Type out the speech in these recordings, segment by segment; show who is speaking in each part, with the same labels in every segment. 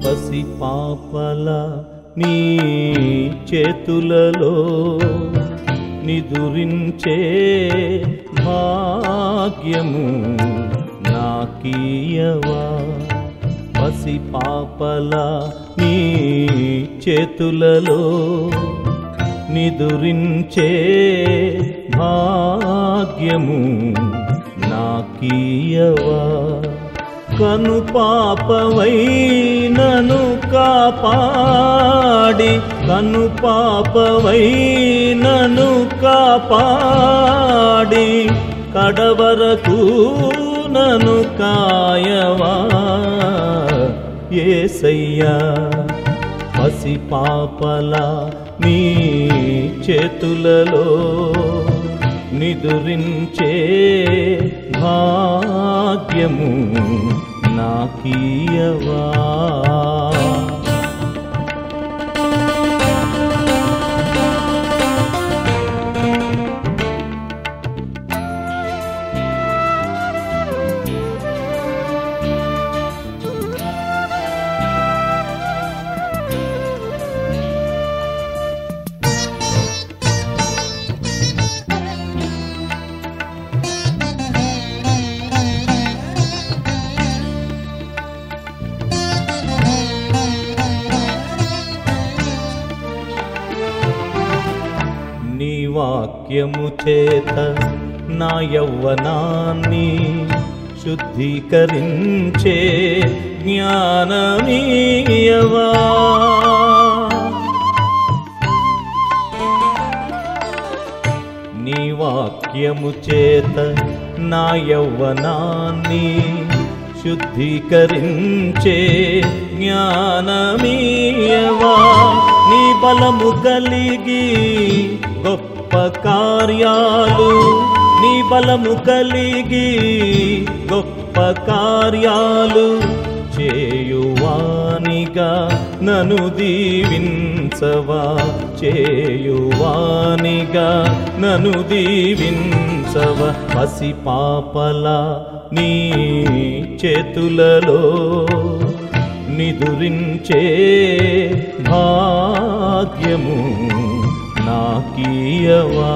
Speaker 1: పసి పాపల నీ చేతులలో నిదురించే భాగ్యము నాకీయవా పసి పాపల నీ చేతులలో నిదురించే భాగ్యము నాకీయవా కను పాపవై నను కాపాడి కను పాపవై నను కాపాడి కడవరకు నను కాయవా ఏసయ్యా పసి పాపల నీ చేతులలో నిదురించే భాగ్యము నాకీయవా నీ వాక్యము చేత నా యవ్వనాన్ని శుద్ధీకరించే జ్ఞానమీయవా నీ వాక్యము చేత నా యవ్వనాన్ని శుద్ధీకరించే జ్ఞానమీయవా నీ బలము కలిగి గొప్ప కార్యాలు నీ బలము కలిగి గొప్ప కార్యాలు చేయువానిగా నను దీవించవా చేయువానిగా నను దీవించవా పసి పాపల నీ చేతులలో నిదురించే భాగ్యము నాకీయవా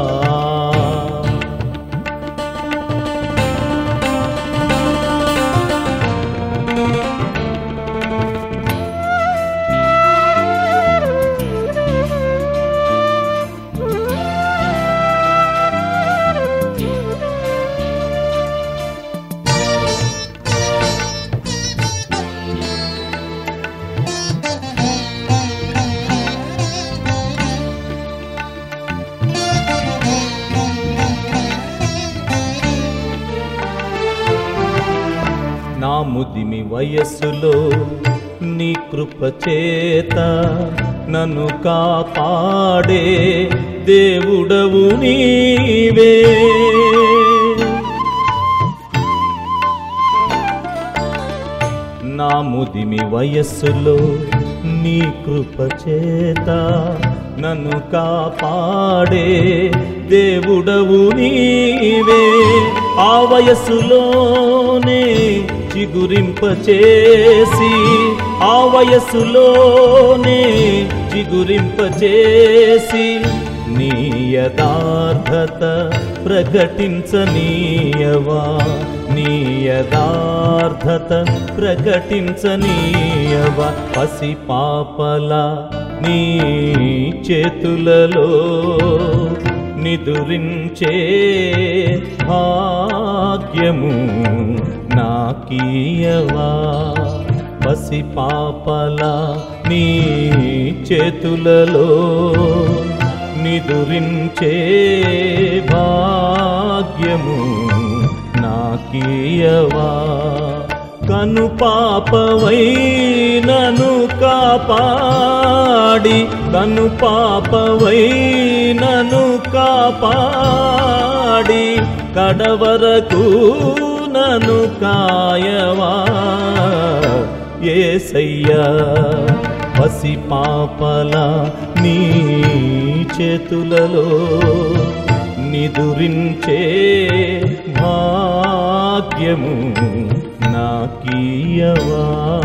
Speaker 1: నా ముదిమి వయస్సులో నీ కృప చేత నన్ను కాపాడే దేవుడవు నీవే నా ముదిమి వయస్సులో నీ కృప చేత నన్ను కాపాడే దేవుడవు నీవే ఆ వయస్సులోనే చిగురింపచేసి ఆ వయస్సులోనే చిగురింపచేసి నీ యథార్థత ప్రకటించనీయవా నీ యథార్థత ప్రకటించనీయవా పసి పాపల నీ చేతులలో నిదురించే భాగ్యము నాకీయవా పసి పాపల నీ చేతులలో నిదురించే భాగ్యము నాకీయవా కను పాపవై నను కాపాడి కను పాపవై నను కాపాడి కడవరకు నను కాయవా ఏసయ్యా పసి పాపల నీ చేతులలో నిదురించే భాగ్యము నాకీయవా